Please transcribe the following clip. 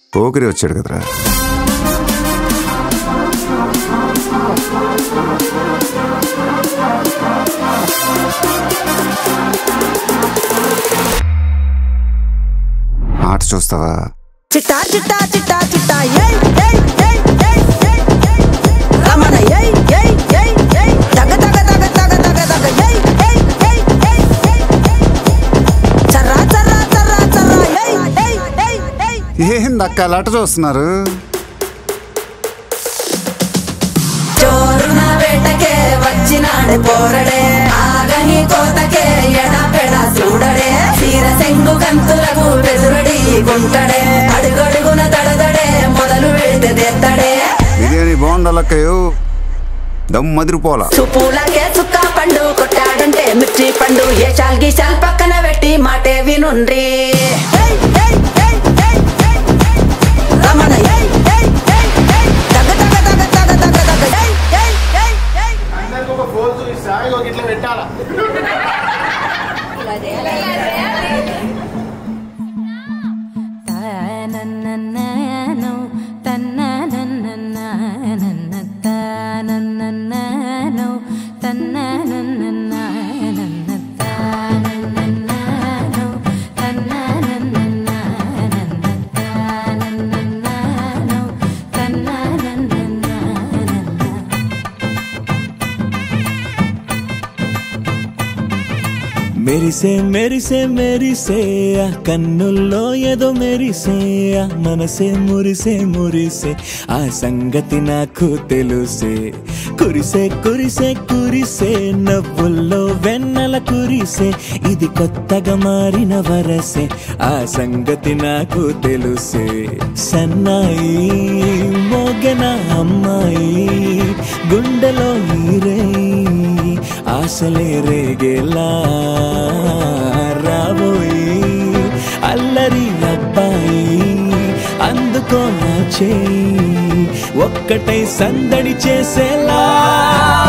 పోకిరి వచ్చాడు కదరా ఆట చూస్తావా చిట్టా చిట్టా చిట్టా చిట్టా ఏయ్ ఏయ్ ఏయ్ ఏయ్ ఏయ్ ఏయ్ రమణ ఏయ్ ఏయ్ ఏయ్ ఏయ్ తగ తగ తగ తగ తగ తగ ఏయ్ ఏయ్ ఏయ్ ఏయ్ ఏయ్ ఏయ్ చర్రా చర్రా చర్రా చర్రా ఏయ్ ఏయ్ ఏయ్ ఏయ్ ఏంది అక్క అలా ఆట చూస్తున్నారు చోరున వేటకే వచ్చినాడు పోరడే ఆగని కోతకే ఎడపెడ చూడడే తీర సెంగు కంతులకు బెదురడి గుంటడే అడుగడుగున దడదడే మొదలు పెడితే తెత్తడే బిర్యానీ బాగుండాలక్కయ్యో దమ్ మదిరిపోలా సుపూలకే సుక్క పండు కొట్టాడంటే మిర్చి పండు ఏ చాల్ గీశాల్ పక్కన పెట్టి మాటే వినుండ్రి రమణ ఏయ్, ఏయ్, ఏయ్, ఏయ్, తగ తగ తగ తగ తగ తగ ఏయ్, ఏయ్, ఏయ్, ఏయ్. అందరికి ఒక ఫోన్ చూపిస్తా ఇగో ఇట్లా పెట్టాలా తనననననో, తననననననన, తనననననో, తననననననన, తనననననో, తననననననన, తనననననో, తననననననన. మెరిసే మెరిసే మెరిసే ఆ కన్నుల్లో ఏదో మెరిసే ఆ మనసే మురిసే మురిసే ఆ సంగతి నాకు తెలుసే కురిసే కురిసే కురిసే నవ్వుల్లో వెన్నెల కురిసే ఇది కొత్తగా మారిన వరసే ఆ సంగతి నాకు తెలుసే సన్నాయి మోగన అమ్మాయి గుండెలో ఈరే ఆశలే రేగేలా రాబోయి అల్లరి అబ్బాయి అందుకో నా చేయి ఒక్కటై సందడి చేసేలా